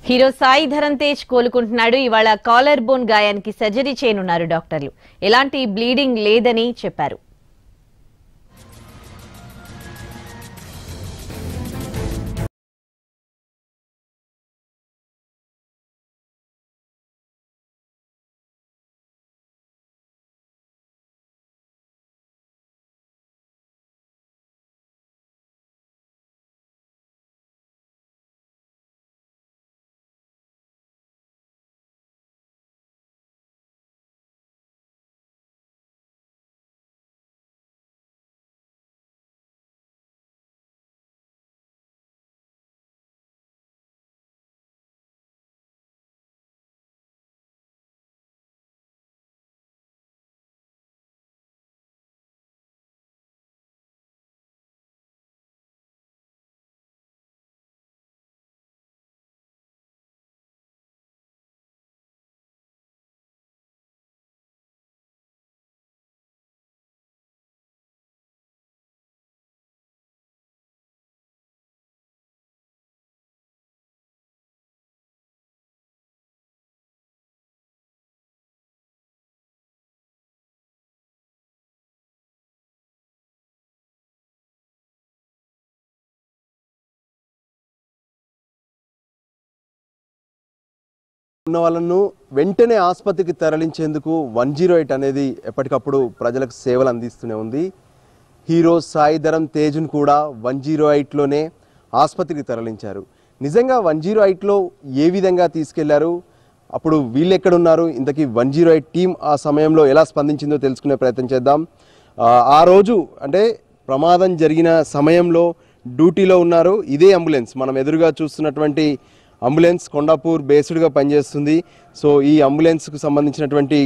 Hero Sai Dharam Tej కోలుకుంటున్నాడు ఇవాళ collar bone గాయానికి surgery చేయనున్నారు డాక్టర్లు ఎలాంటి బ్లీడింగ్ లేదని చెప్పారు ఉన్న వాళ్ళను వెంటనే ఆసుపత్రికి తరలించేందుకు వన్ జీరో ఎయిట్ అనేది ఎప్పటికప్పుడు ప్రజలకు సేవలు అందిస్తూనే ఉంది హీరో సాయి ధరం తేజ్ను కూడా వన్ జీరో ఎయిట్లోనే ఆసుపత్రికి తరలించారు నిజంగా వన్ జీరో ఎయిట్లో ఏ విధంగా తీసుకెళ్లారు అప్పుడు వీళ్ళు ఎక్కడున్నారు ఇంతకీ వన్ జీరో ఎయిట్ టీం ఆ సమయంలో ఎలా స్పందించిందో తెలుసుకునే ప్రయత్నం చేద్దాం ఆ, ఆ రోజు అంటే ప్రమాదం జరిగిన సమయంలో డ్యూటీలో ఉన్నారు ఇదే అంబులెన్స్ మనం ఎదురుగా చూస్తున్నటువంటి అంబులెన్స్ కొండాపూర్ బేస్డ్గా పనిచేస్తుంది సో ఈ అంబులెన్స్కు సంబంధించినటువంటి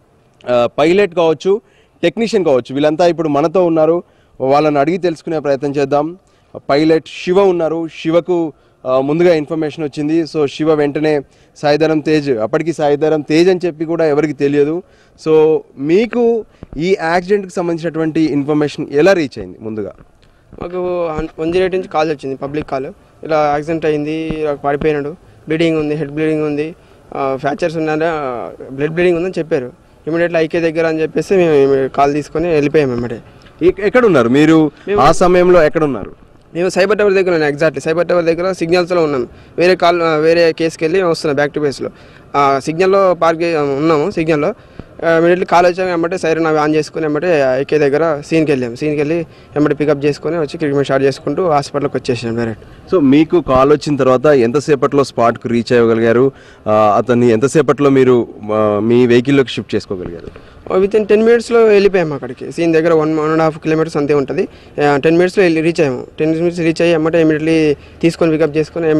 ఆ, పైలట్ కావచ్చు టెక్నీషియన్ కావచ్చు వీళ్ళంతా ఇప్పుడు మనతో ఉన్నారు వాళ్ళని అడిగి తెలుసుకునే ప్రయత్నం చేద్దాం పైలట్ శివ ఉన్నారు శివకు ఆ, ముందుగా ఇన్ఫర్మేషన్ వచ్చింది సో శివ వెంటనే సాయిధరం తేజ్ అప్పటికి సాయిధరం తేజ్ అని చెప్పి కూడా ఎవరికి తెలియదు సో మీకు ఈ యాక్సిడెంట్కి సంబంధించినటువంటి ఇన్ఫర్మేషన్ ఎలా రీచ్ అయింది ముందుగా మాకు వన్ జీరో ఎయిట్ నుంచి కాల్ వచ్చింది పబ్లిక్ కాల్ ఇలా యాక్సిడెంట్ అయింది ఇలా పడిపోయినాడు బ్లీడింగ్ ఉంది హెడ్ బ్లీడింగ్ ఉంది ఫ్రాక్చర్స్ ఉన్నారా బ్లడ్ బ్లీడింగ్ ఉందని చెప్పారు ఇమీడియట్లీ ఐకే దగ్గర అని చెప్పేసి మేము కాల్ తీసుకొని వెళ్ళిపోయాము వెంబడే ఎక్- ఎక్కడున్నారు మీరు ఆ సమయంలో ఎక్కడున్నారు మేము సైబర్ టవర్ దగ్గర ఉన్నాం ఎగ్జాక్ట్లీ సైబర్ టవర్ దగ్గర సిగ్నల్స్లో ఉన్నాం వేరే కాల్ వేరే కేసుకి వెళ్ళి వస్తున్నాం బ్యాక్ టు బేస్లో సిగ్నల్లో పార్క్ చే- ఉన్నాము సిగ్నల్లో ఇమీడియట్లీ కాల్ వచ్చాము వెంబటే సైరన్ అవి ఆన్ చేసుకుని వెంబటే ఐకే దగ్గర సీన్కి వెళ్ళాము సీన్కి వెళ్ళి వెంబడి పికప్ చేసుకొని వచ్చి ట్రీట్మెంట్ స్టార్ట్ చేసుకుంటూ హాస్పిటల్కి వచ్చేసాం డైరెక్ట్ సో మీకు కాల్ వచ్చిన తర్వాత ఎంతసేపట్లో స్పాట్కు రీచ్ అవ్వగలిగారు ఆ, అతన్ని ఎంతసేపట్లో మీరు ఆ, మీ వెహికల్లోకి షిఫ్ట్ చేసుకోగలిగారు విత్ ఇన్ టెన్ మినిట్స్లో వెళ్ళిపోయాము అక్కడికి సీన్ దగ్గర one one and half kilometres అంతే ఉంటుంది టెన్ మినిట్స్లో వెళ్ళి రీచ్ అయ్యాము టెన్ మినిట్స్ రీచ్ అయ్యి ఎమ్మటే ఇమీడియట్లీ తీసుకొని పికప్ చేసుకొని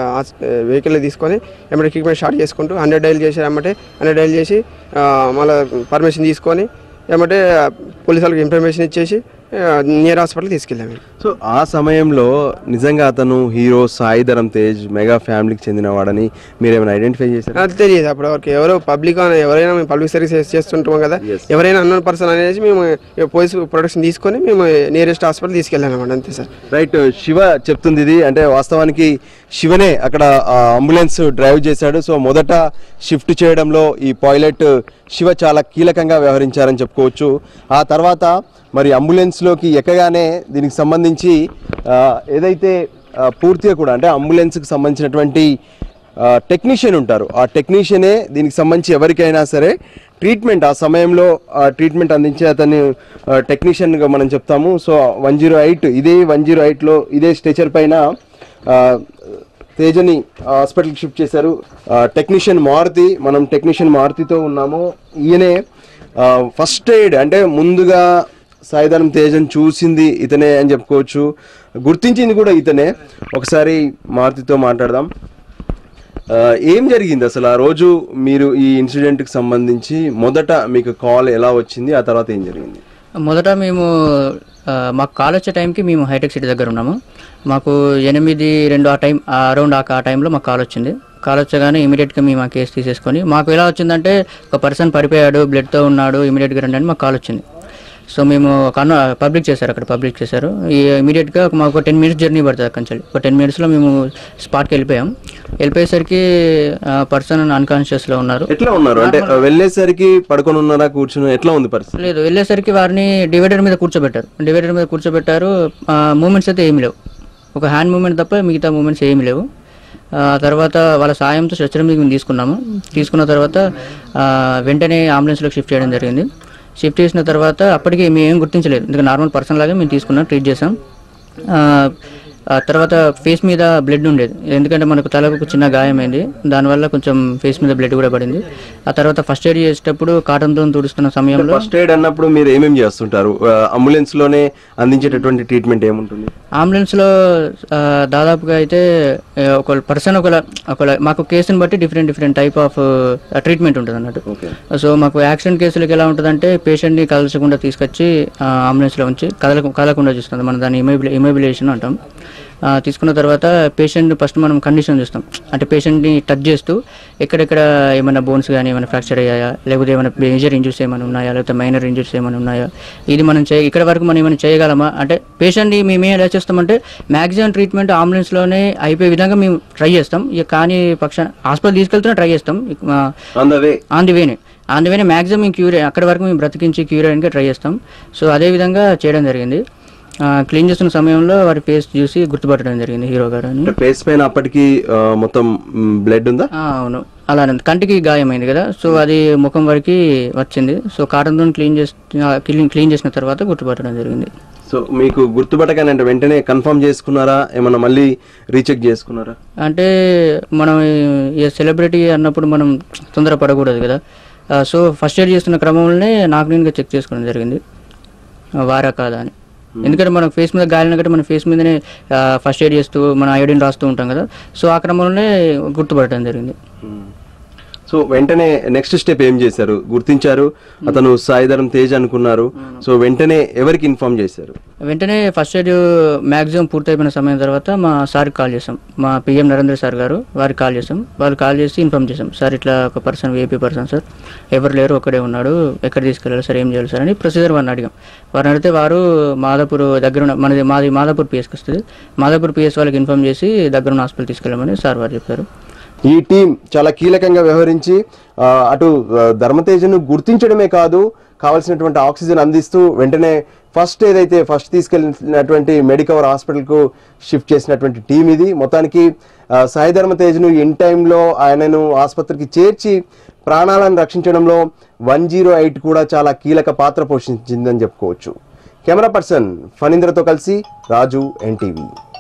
వెహికల్ తీసుకొని ఎమ్మటే ట్రీట్మెంట్ స్టార్ట్ చేసుకుంటూ హండ్రెడ్ డైల్ చేసి ఎమ్మటే హండ్రెడ్ డైల్ చేసి మళ్ళీ పర్మిషన్ తీసుకొని ఎమ్మటే పోలీసు వాళ్ళకి ఇన్ఫర్మేషన్ ఇచ్చేసి నియర్ హాస్పిటల్ తీసుకెళ్ళాము సో ఆ సమయంలో నిజంగా అతను హీరో సాయి ధరం తేజ్ మెగా ఫ్యామిలీకి చెందినవాడని మీరు ఏమైనా ఐడెంటిఫై చేశారు నాకు తెలియదు అప్పుడు వరకు ఎవరో పబ్లిక్ ఎవరైనా మేము పబ్లిక్ సర్వీస్ చేస్తుంటాం కదా Yes. ఎవరైనా అన్నోన్ పర్సన్ అనేసి మేము పోలీస్ ప్రొటెక్షన్ తీసుకొని మేము నియరెస్ట్ హాస్పిటల్ తీసుకెళ్ళాము అన్నమాట అంతే సార్ రైట్ శివ చెప్తుంది ఇది అంటే వాస్తవానికి శివనే అక్కడ ఆ, అంబులెన్స్ డ్రైవ్ చేశాడు సో మొదట షిఫ్ట్ చేయడంలో ఈ పైలట్ శివ చాలా కీలకంగా వ్యవహరించారని చెప్పుకోవచ్చు ఆ తర్వాత మరి అంబులెన్స్లోకి ఎక్కగానే దీనికి సంబంధించి ఆ, ఏదైతే ఆ, పూర్తిగా కూడా అంటే అంబులెన్స్కి సంబంధించినటువంటి టెక్నీషియన్ ఉంటారు ఆ టెక్నీషియనే దీనికి సంబంధించి ఎవరికైనా సరే ట్రీట్మెంట్ ఆ సమయంలో ఆ ట్రీట్మెంట్ అందించే అతన్ని టెక్నీషియన్గా మనం చెప్తాము సో వన్ జీరో ఎయిట్ ఇదే వన్ జీరో ఎయిట్లో ఇదే స్ట్రెచర్ పైన ఆ, తేజని హాస్పిటల్కి షిఫ్ట్ చేశారు టెక్నీషియన్ మారుతి మనం టెక్నీషియన్ మారుతితో ఉన్నాము ఈయనే ఫస్ట్ ఎయిడ్ అంటే ముందుగా సాయిధరం తేజన్ చూసింది ఇతనే అని చెప్పుకోవచ్చు గుర్తించింది కూడా ఇతనే ఒకసారి మారుతితో మాట్లాడదాం ఆ, ఏం జరిగింది అసలు ఆ రోజు మీరు ఈ ఇన్సిడెంట్కి సంబంధించి మొదట మీకు కాల్ ఎలా వచ్చింది ఆ తర్వాత ఏం జరిగింది మొదట మేము ఆ, మాకు కాల్ వచ్చే టైంకి మేము హైటెక్ సిటీ దగ్గర ఉన్నాము మాకు ఎనిమిది రెండు ఆ టైం అరౌండ్ ఆ టైంలో మాకు కాల్ వచ్చింది కాల్ వచ్చగానే ఇమీడియట్గా మేము ఆ కేసు తీసేసుకొని మాకు ఎలా వచ్చిందంటే ఒక పర్సన్ పడిపోయాడు బ్లడ్తో ఉన్నాడు ఇమీడియట్గా రండి అని మాకు కాల్ వచ్చింది సో మేము కన్ను పబ్లిక్ చేశారు అక్కడ పబ్లిక్ చేశారు ఈ ఇమీడియట్గా మాకు ఒక టెన్ మినిట్స్ జర్నీ పడుతుంది అక్కడి నుంచి ఒక టెన్ మినిట్స్లో మేము స్పాట్కి వెళ్ళిపోయాం వెళ్ళిపోయేసరికి పర్సన్ అన్కాన్షియస్లో ఉన్నారు ఎట్లా ఉన్నారు అంటే వెళ్ళేసరికి పడుకొని ఉన్నారా కూర్చుని ఎట్లా ఉంది పరిస్థితి లేదు వెళ్ళేసరికి వారిని డివైడర్ మీద కూర్చోబెట్టారు డివైడర్ మీద కూర్చోబెట్టారు మూమెంట్స్ అయితే ఏమీ లేవు ఒక హ్యాండ్ మూమెంట్ తప్ప మిగతా మూమెంట్స్ ఏమీ లేవు ఆ తర్వాత వాళ్ళ సాయంతో స్ట్రెచ్చర్ మీద మేము తీసుకున్నాము తీసుకున్న తర్వాత ఆ, వెంటనే అంబులెన్స్లోకి షిఫ్ట్ చేయడం జరిగింది షిఫ్ట్ చేసిన తర్వాత అప్పటికి మేము ఏం గుర్తించలేదు ఎందుకంటే నార్మల్ పర్సన్ లాగే మేము తీసుకున్నాం ట్రీట్ చేసాం ఆ, ఆ తర్వాత ఫేస్ మీద బ్లడ్ ఉండేది ఎందుకంటే మనకు తలకు చిన్న గాయమైంది దానివల్ల కొంచెం ఫేస్ మీద బ్లడ్ కూడా పడింది ఆ తర్వాత ఫస్ట్ ఎయిడ్ చేసేటప్పుడు కాటన్తో తుడుస్తున్న సమయంలో ఫస్ట్ ఎయిడ్ అన్నప్పుడు మీరు ఏమేమి చేస్తుంటారు అంబులెన్స్ లోనే అందించేటటువంటి ట్రీట్మెంట్ ఏముంటుంది అంబులెన్స్లో ఆ, దాదాపుగా అయితే ఆ, ఒక పర్సన్ ఒక ఒక మాకు కేసుని బట్టి different different type of treatment ఉంటుంది అన్నట్టు ఓకే సో మాకు యాక్సిడెంట్ కేసులకు ఎలా ఉంటుందంటే పేషెంట్ని కదల్చకుండా తీసుకొచ్చి ఆ, అంబులెన్స్లో ఉంచి కదల కదలకుండా చూస్తుంది మనం దాన్ని ఇమోబిలే ఇమోబిలేషన్ అంటాం ఆ, తీసుకున్న తర్వాత పేషెంట్ ఫస్ట్ మనం కండిషన్ చూస్తాం అంటే పేషెంట్ని టచ్ చేస్తూ ఎక్కడెక్కడ ఏమైనా బోన్స్ కానీ ఏమైనా ఫ్రాక్చర్ అయ్యాయా లేకపోతే ఏమైనా మేజర్ ఇంజురీస్ ఏమైనా ఉన్నాయా లేకపోతే మైనర్ ఇంజురీస్ ఏమైనా ఉన్నాయా ఇది మనం చేయ ఇక్కడ వరకు మనం ఏమైనా చేయగలమా అంటే పేషెంట్ని మేము ఎలా చేస్తామంటే మ్యాక్సిమం ట్రీట్మెంట్ అంబులెన్స్లోనే అయిపోయే విధంగా మేము ట్రై చేస్తాం ఇక కానీ పక్షాన హాస్పిటల్ తీసుకెళ్తూనే ట్రై చేస్తాం ఇక మా- అందవే ఆన్ ది వేనే ఆన్ ది వేనే మ్యాక్సిమం మేము క్యూర్ అక్కడి వరకు మేము బ్రతికించి క్యూర్ అయ్యడానికి ట్రై చేస్తాం సో అదే విధంగా చేయడం జరిగింది క్లీన్ చేస్తున్న సమయంలో వారి ఫేస్ చూసి గుర్తుపట్టడం జరిగింది హీరో గారు అని అంటే ఫేస్ పైన అప్పటికి ఆ, మొత్తం బ్లడ్ ఉందా ఆ, అవును అలానే ఉంది. కంటికి గాయమైంది కదా సో అది ముఖం వరకు వచ్చింది సో కాటన్తో క్లీన్ చేసి క్లీన్ క్లీన్ చేసిన తర్వాత గుర్తుపట్టడం జరిగింది సో మీకు గుర్తుపట్టగానే అంటే వెంటనే కన్ఫర్మ్ చేసుకున్నారా ఏమన్నా మళ్ళీ రీచెక్ చేసుకున్నారా అంటే మనం ఈ సెలబ్రిటీ అన్నప్పుడు మనం తొందర పడకూడదు కదా ఆ, సో ఫస్ట్ ఎయిడ్ చేస్తున్న క్రమంలోనే నాకు నేనుగా చెక్ చేసుకోవడం జరిగింది ఆ, వారా కాదా అని ఎందుకంటే మనం ఫేస్ మీద గాలిన కంటే మన ఫేస్ మీదనే ఫస్ట్ ఎయిడ్ చేస్తూ మన ఐడిన్ రాస్తూ ఉంటాం కదా సో ఆ క్రమంలోనే గుర్తుపడటం జరిగింది సో వెంటనే నెక్స్ట్ స్టెప్ ఏం చేశారు గుర్తించారు అతను సాయిధరం తేజ్ అనుకున్నారు సో వెంటనే ఎవరికి ఇన్ఫార్మ్ చేశారు వెంటనే ఫస్ట్ ఎయిడ్ మ్యాక్సిమం పూర్తయిపోయిన సమయం తర్వాత మా సార్కి కాల్ చేసాం మా పిఎం నరేంద్ర సార్ గారు వారికి కాల్ చేసాం వాళ్ళు కాల్ చేసి ఇన్ఫార్మ్ చేసాం సార్ ఇట్లా ఒక పర్సన్ ఏపీ పర్సన్ సార్ ఎవరు లేరు ఒక్కడే ఉన్నాడు ఎక్కడ తీసుకెళ్ళాలి సార్ ఏం చేయాలి సార్ అని ప్రొసీజర్ వారిని అడిగాం వారిని అడిగితే వారు మాదాపూర్ దగ్గర ఉన్న మనది మాది మాదాపూర్ పిఎస్కి వస్తుంది మాదాపూర్ పిఎస్ వాళ్ళకి ఇన్ఫార్మ్ చేసి దగ్గర ఉన్న హాస్పిటల్ తీసుకెళ్ళమని సార్ వారు చెప్పారు ఈ టీం చాలా కీలకంగా వ్యవహరించి ఆ, అటు ఆ, ధర్మతేజను గుర్తించడమే కాదు కావాల్సినటువంటి ఆక్సిజన్ అందిస్తూ వెంటనే ఫస్ట్ ఏదైతే ఫస్ట్ తీసుకెళ్ళినటువంటి మెడికవర్ హాస్పిటల్కు షిఫ్ట్ చేసినటువంటి టీం ఇది మొత్తానికి ఆ, సాయి ధర్మతేజ్ను ఇన్ టైంలో ఆయనను ఆసుపత్రికి చేర్చి ప్రాణాలను రక్షించడంలో వన్ జీరో ఎయిట్ కూడా చాలా కీలక పాత్ర పోషించిందని చెప్పుకోవచ్చు కెమెరా పర్సన్ ఫణీంద్రతో కలిసి రాజు ఎన్టీవీ